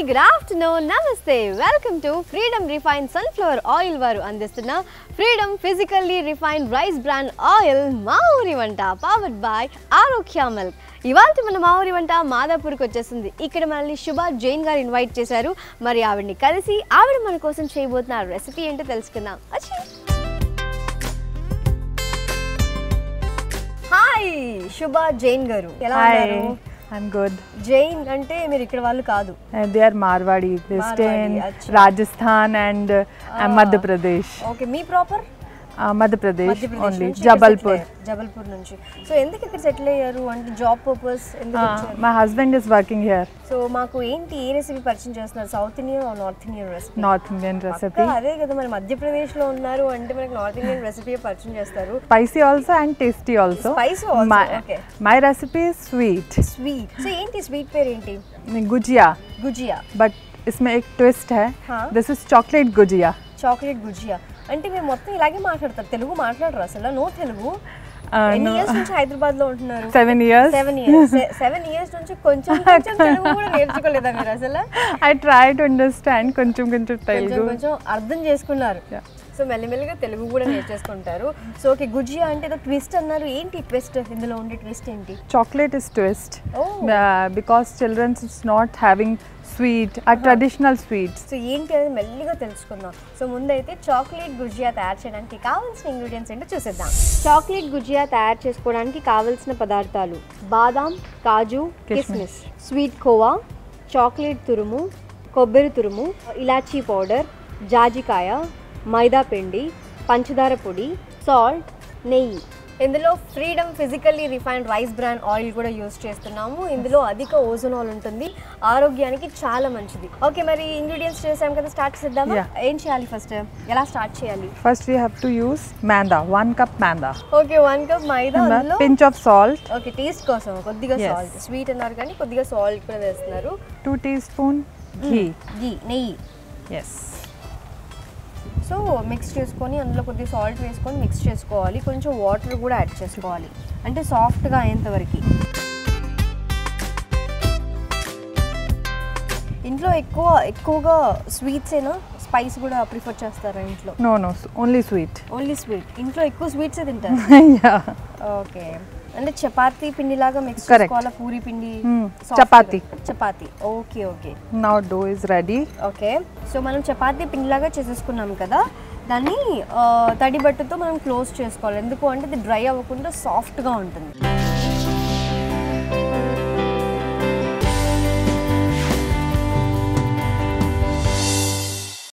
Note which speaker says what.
Speaker 1: Good afternoon నమస్తే welcome to Freedom refine sunflower oil వారు అందిస్తున్న Freedom physically refine rice brand oil మా ఊరి వంట పవర్డ్ బై ఆరోగ్య మిల్క్ ఇవాళ మన మా ఊరి వంట మాదాపూర్కి వచ్చేసింది ఇక్కడ మనల్ని శుభ జైన్ గారు ఇన్వైట్ చేశారు మరి ఆవిడని కలిసి ఆవిడ మన కోసం చేయబోతున్న రెసిపీ ఏంటో తెలుసుకుందాం వచ్చి హాయ్ శుభ జైన్ గారు ఎలా
Speaker 2: Hi,
Speaker 1: ఉన్నారు
Speaker 2: I'm good.
Speaker 1: జైన్ అంటే మీరు ఇక్కడ వాళ్ళు కాదు
Speaker 2: Uh, they are Marwadi. They stay in
Speaker 1: Marwadi, acha.
Speaker 2: Rajasthan and uh, uh, Madhya Pradesh.
Speaker 1: Okay మీ proper
Speaker 2: Uh, Madhya Pradesh
Speaker 1: Madhya Pradesh
Speaker 2: only.
Speaker 1: నుంచి ఇక్కడ settle
Speaker 2: Jabalpur.
Speaker 1: అయ్యారు. జబల్పూర్ నుంచి సో ఎందుకు ఇక్కడ సెటిల్ అయ్యారు అంటే జాబ్ పర్పస్ ఎందుకు
Speaker 2: Uh,
Speaker 1: వచ్చారు
Speaker 2: my husband is working here.
Speaker 1: So మాకు ఏంటి ఏ రెసిపీ పరిచయం చేస్తున్నారు south Indian north Indian recipe
Speaker 2: North Indian recipe.
Speaker 1: అదే కదా మరి మధ్యప్రదేశ్ లో ఉన్నారు అంటే మనకి నార్త్ ఇండియన్ రెసిపీ పరిచయం చేస్తారు
Speaker 2: Spicy also and tasty also.
Speaker 1: Spicy also,
Speaker 2: My,
Speaker 1: okay.
Speaker 2: my recipe is sweet.
Speaker 1: Sweet so ఏంటి స్వీట్ పేరు ఏంటి
Speaker 2: Gujia.
Speaker 1: గుజియా
Speaker 2: But इसमें एक twist है.
Speaker 1: हाँ.
Speaker 2: This is chocolate gujia.
Speaker 1: Chocolate gujia అంటే మీరు మొత్తం ఇలాగే మాట్లాడతారు తెలుగు మాట్లాడరు అసలు నో తెలుగు
Speaker 2: Uh,
Speaker 1: ఎన్ని
Speaker 2: no.
Speaker 1: ఇయర్స్ నుంచి హైదరాబాద్ లో ఉంటున్నారు
Speaker 2: Seven years.
Speaker 1: Seven years seven years నుంచి కొంచెం కొంచెం తెలుగు కూడా నేర్చుకోలేదా మీరు అసలు
Speaker 2: I try to understand కొంచెం కొంచెం
Speaker 1: కొంచెం
Speaker 2: తెలుగు.
Speaker 1: కొంచెం అర్థం చేసుకున్నారు
Speaker 2: Yeah.
Speaker 1: సో మెల్లిమెల్లిగా తెలుగు కూడా నేర్చేసుకుంటారు సో ఓకే గుజియా అంటే ఏదో ట్విస్ట్ అన్నారు ఏంటి ట్విస్ట్ ఇందులో ఉండే ట్విస్ట్ ఏంటి
Speaker 2: chocolate is twist
Speaker 1: Oh.
Speaker 2: uh, because children is not having sweet a traditional sweets
Speaker 1: so ఏంటి అనేది మెల్లిగా తెలుసుకుందాం సో ముందైతే చాక్లెట్ గుజియా తయారు చేయడానికి కావాల్సిన ఇంగ్రీడియంట్స్ ఏంటో చూసేద్దాం చాక్లెట్ గుజియా తయారు చేసుకోవడానికి కావాల్సిన పదార్థాలు బాదాం కాజు కిస్మిస్ స్వీట్ కోవా చాక్లెట్ తురుము కొబ్బరి తురుము ఇలాచీ పౌడర్ జాజికాయ మైదా పిండి పంచదార పొడి సాల్ట్ నెయ్యి ఇందులో Freedom physically refined rice brand oil కూడా యూస్ చేస్తున్నాము ఇందులో అధిక ఓజోనాల్ ఉంటుంది ఆరోగ్యానికి చాలా మంచిది ఓకే మరి ఇంగ్రీడియంట్స్ చేసాం కదా స్టార్ట్ చేద్దామా
Speaker 2: Yeah.
Speaker 1: ఏం చేయాలి ఫస్ట్ ఎలా స్టార్ట్ చేయాలి
Speaker 2: first we have to use maida one cup maida
Speaker 1: okay one cup maida అందులో
Speaker 2: pinch of salt
Speaker 1: okay taste కోసం కొద్దిగా
Speaker 2: Yes.
Speaker 1: సాల్ట్ స్వీట్ అన్నారు కానీ కొద్దిగా సాల్ట్ కూడా వేస్తున్నారు
Speaker 2: 2 teaspoon ghee
Speaker 1: గీ నెయ్యి
Speaker 2: yes
Speaker 1: సో మిక్స్ చేసుకొని అందులో కొద్దిగా సాల్ట్ వేసుకొని మిక్స్ చేసుకోవాలి కొంచెం వాటర్ కూడా యాడ్ చేసుకోవాలి అంటే సాఫ్ట్గా అయ్యేంత వరకు ఇంట్లో ఎక్కువ ఎక్కువగా స్వీట్స్ ఏనా స్పైస్ కూడా ప్రిఫర్ చేస్తారా ఇంట్లో
Speaker 2: no no s- only sweet
Speaker 1: only sweet ఇంట్లో ఎక్కువ స్వీట్సే తింటారు
Speaker 2: yeah
Speaker 1: ఓకే అంటే చపాతీ పిండి లాగా మిక్స్
Speaker 2: Correct.
Speaker 1: చేసుకోవాలా పూరి పిండి
Speaker 2: Hmm.
Speaker 1: soft
Speaker 2: చపాతీ.
Speaker 1: గా. Chapati okay okay
Speaker 2: now dough is ready
Speaker 1: okay so మనం చపాతీ పిండిలాగా చేసేసుకున్నాం కదా దాన్ని ఆ, తడి బట్టతో మనం క్లోజ్ చేసుకోవాలి ఎందుకు అంటే ఇది డ్రై అవ్వకుండా సాఫ్ట్గా ఉంటుంది